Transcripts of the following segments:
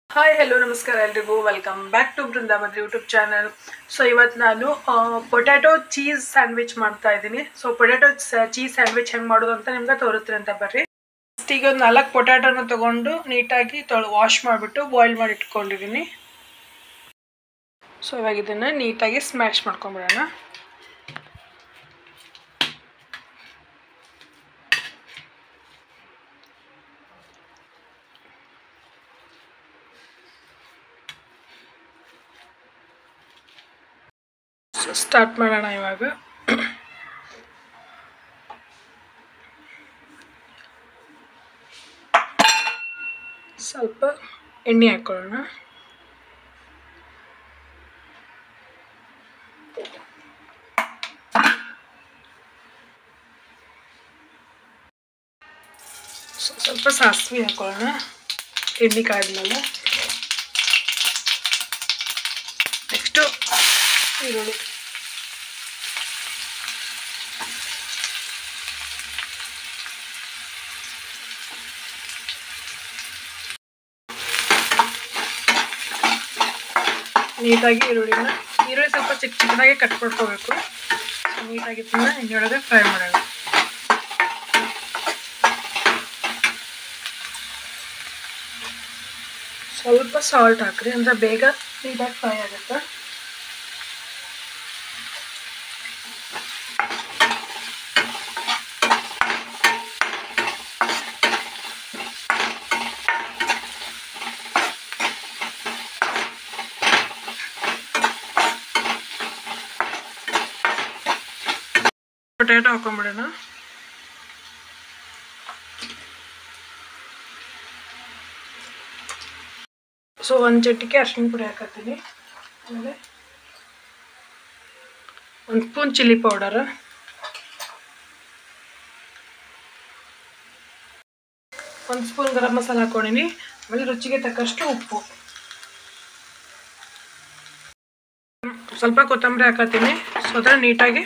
hi hello ನಮಸ್ಕಾರ ಎಲ್ರಿಗೂ welcome back to Brindavan YouTube channel so ಇವತ್ತು ನಾನು ಪೊಟ್ಯಾಟೊ ಚೀಸ್ ಸ್ಯಾಂಡ್ವಿಚ್ ಮಾಡ್ತಾ ಇದ್ದೀನಿ ಸೊ ಪೊಟ್ಯಾಟೊ ಚೀಸ್ ಸ್ಯಾಂಡ್ವಿಚ್ ಹೆಂಗೆ ಮಾಡೋದು ಅಂತ ನಿಮ್ಗೆ ತೋರಿಸ್ತೀನಿ ಅಂತ ಬರ್ರಿ ಫಸ್ಟಿಗೆ ಒಂದು ನಾಲ್ಕು ಪೊಟ್ಯಾಟೊನ ತೊಗೊಂಡು ನೀಟಾಗಿ ತೊಳೆ ವಾಶ್ ಮಾಡಿಬಿಟ್ಟು ಬಾಯ್ಲ್ ಮಾಡಿ ಇಟ್ಕೊಂಡಿದ್ದೀನಿ ಸೊ ಇವಾಗ ಇದನ್ನು ನೀಟಾಗಿ ಸ್ಮ್ಯಾಶ್ ಮಾಡ್ಕೊಂಬಿಡೋಣ ಸೊ ಸ್ಟಾರ್ಟ್ ಮಾಡೋಣ ಇವಾಗ ಸ್ವಲ್ಪ ಎಣ್ಣೆ ಹಾಕ್ಕೊಳ್ಳೋಣ ಸೊ ಸ್ವಲ್ಪ ಸಾಸಿವೆ ಹಾಕೊಳ್ಳೋಣ ಎಣ್ಣೆ ಕಾದ್ಮೇಲೆ ನೆಕ್ಸ್ಟು ಈರುಳ್ಳಿ ನೀಟಾಗಿ ಈರುಳ್ಳಿನ ಈರುಳ್ಳಿ ಸ್ವಲ್ಪ ಚಿಕ್ಕ ಚಿಕ್ಕದಾಗಿ ಕಟ್ ಮಾಡ್ಕೋಬೇಕು ನೀಟಾಗಿ ಇದನ್ನ ಎಣ್ಣೆಯೊಳಗೆ ಫ್ರೈ ಮಾಡೋಣ ಸ್ವಲ್ಪ ಸಾಲ್ಟ್ ಹಾಕ್ರಿ ಅಂದರೆ ಬೇಗ ನೀಟಾಗಿ ಫ್ರೈ ಆಗುತ್ತೆ ಪೊಟ್ಯಾಟೊ ಹಾಕೊಂಬಿಡೋಣ ಸೊ ಒಂದು ಚಟಿಕೆ ಅರ್ಶಿಣ ಪುಡಿ ಹಾಕತ್ತೀನಿ ಆಮೇಲೆ ಒಂದು ಸ್ಪೂನ್ ಚಿಲ್ಲಿ ಪೌಡರ್ ಒಂದು ಸ್ಪೂನ್ ಗರಂ ಮಸಾಲ ಹಾಕೊಂಡಿನಿ ಆಮೇಲೆ ರುಚಿಗೆ ತಕ್ಕಷ್ಟು ಉಪ್ಪು ಸ್ವಲ್ಪ ಕೊತ್ತಂಬರಿ ಹಾಕತ್ತೀನಿ ಸೊ ಅದರ ನೀಟಾಗಿ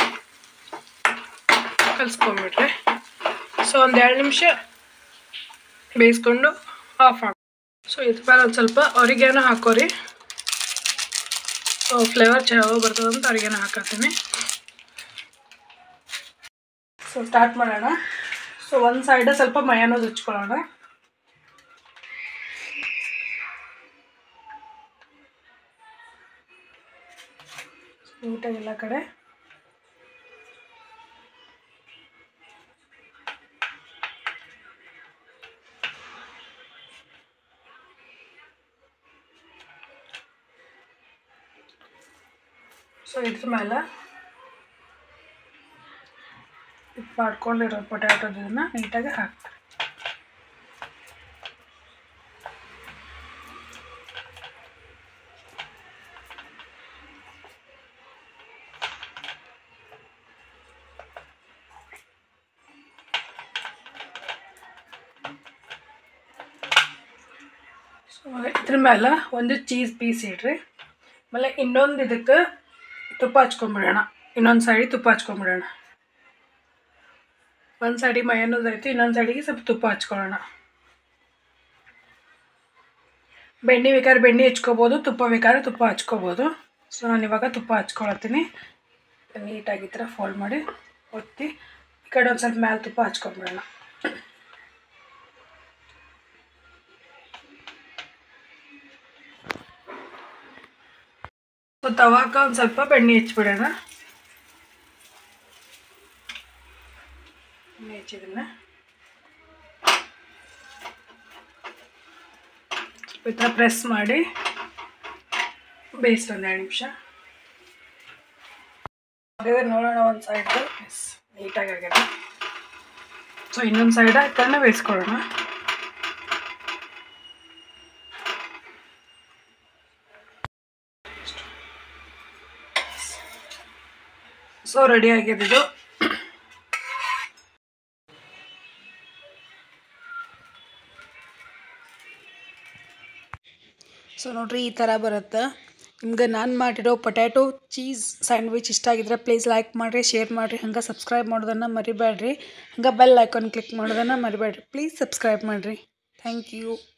ಕಲಿಸ್ಕೊಂಬಿಟ್ರೆ ಸೊ ಒಂದು ಎರಡು ನಿಮಿಷ ಬೇಯಿಸ್ಕೊಂಡು ಆಫ್ ಮಾಡಿ ಸೊ ಇದ್ರ ಮೇಲೆ ಒಂದು ಸ್ವಲ್ಪ ಅರಿಗೆನ ಹಾಕೋರಿ ಸೊ ಫ್ಲೇವರ್ ಚೆನ್ನಾಗಿ ಬರ್ತದೆ ಅಂತ ಅರಿಗೆನ ಹಾಕತ್ತೀನಿ ಸೊ ಸ್ಟಾರ್ಟ್ ಮಾಡೋಣ ಸೊ ಒಂದು ಸೈಡ್ ಸ್ವಲ್ಪ ಮಯೋನೋಸ್ ಹಚ್ಕೊಳ್ಳೋಣ ನೀಟಾಗಿ ಎಲ್ಲ ಕಡೆ ಸೊ ಇದ್ರ ಮೇಲೆ ಇದು ಮಾಡ್ಕೊಂಡಿರೋ ಪೊಟ್ಯಾಟೋದನ್ನ ನೀಟಾಗಿ ಹಾಕ್ತಾರೆ ಸೊ ಇದ್ರ ಮೇಲೆ ಒಂದು ಚೀಸ್ ಪೀಸ್ ಇಡ್ರಿ ಆಮೇಲೆ ಇನ್ನೊಂದು ಇದಕ್ಕೆ ತುಪ್ಪ ಹಚ್ಕೊಂಬಿಡೋಣ ಇನ್ನೊಂದು ಸೈಡಿಗೆ ತುಪ್ಪ ಹಚ್ಕೊಂಬಿಡೋಣ ಒಂದು ಸೈಡಿಗೆ ಮಯೋನೂಸ್ ಆಯಿತು ಇನ್ನೊಂದು ಸೈಡಿಗೆ ಸ್ವಲ್ಪ ತುಪ್ಪ ಹಚ್ಕೊಳ್ಳೋಣ ಬೆಣ್ಣೆ ಬೇಕಾದ್ರೆ ಬೆಣ್ಣೆ ಹಚ್ಕೋಬೋದು ತುಪ್ಪ ಬೇಕಾದ್ರೆ ತುಪ್ಪ ಹಚ್ಕೋಬೋದು ಸೊ ನಾನು ಇವಾಗ ತುಪ್ಪ ಹಚ್ಕೊಳತ್ತೀನಿ ನೀಟಾಗಿ ಈ ಥರ ಫೋಲ್ಡ್ ಮಾಡಿ ಒತ್ತಿ ಈ ಕಡೆ ಒಂದು ಸ್ವಲ್ಪ ಮೇಲೆ ತುಪ್ಪ ಹಚ್ಕೊಂಬಿಡೋಣ ಸೊ ತವಾಕ ಒಂದು ಸ್ವಲ್ಪ ಬೆಣ್ಣೆ ಹಚ್ಬಿಡೋಣ ಎಣ್ಣೆ ಹಚ್ಚಿದನ್ನ ಈ ಥರ ಪ್ರೆಸ್ ಮಾಡಿ ಬೇಯಿಸಿ ಒಂದು ಎರಡು ನಿಮಿಷ ಹಾಗಾದ್ರೆ ನೋಡೋಣ ಒಂದು ಸೈಡ್ ಎಸ್ ನೀಟಾಗಿ ಆಗ್ಯದ ಸೊ ಇನ್ನೊಂದು ಸೈಡ್ ಹಾಕನ್ನ ಬೇಯಿಸ್ಕೊಳ್ಳೋಣ ಸೊ ರೆಡಿ ಆಗಿದ್ದು ಸೊ ನೋಡ್ರಿ ಈ ಥರ ಬರುತ್ತೆ ನಿಮ್ಗೆ ನಾನು ಮಾಡಿರೋ ಪೊಟ್ಯಾಟೊ ಚೀಸ್ ಸ್ಯಾಂಡ್ವಿಚ್ ಇಷ್ಟ ಆಗಿದ್ರೆ ಪ್ಲೀಸ್ ಲೈಕ್ ಮಾಡಿರಿ ಶೇರ್ ಮಾಡಿರಿ ಹಂಗೆ ಸಬ್ಸ್ಕ್ರೈಬ್ ಮಾಡೋದನ್ನು ಮರಿಬೇಡ್ರಿ ಹಂಗೆ ಬೆಲ್ ಐಕಾನ್ ಕ್ಲಿಕ್ ಮಾಡೋದನ್ನು ಮರಿಬೇಡ್ರಿ ಪ್ಲೀಸ್ ಸಬ್ಸ್ಕ್ರೈಬ್ ಮಾಡಿರಿ ಥ್ಯಾಂಕ್ ಯು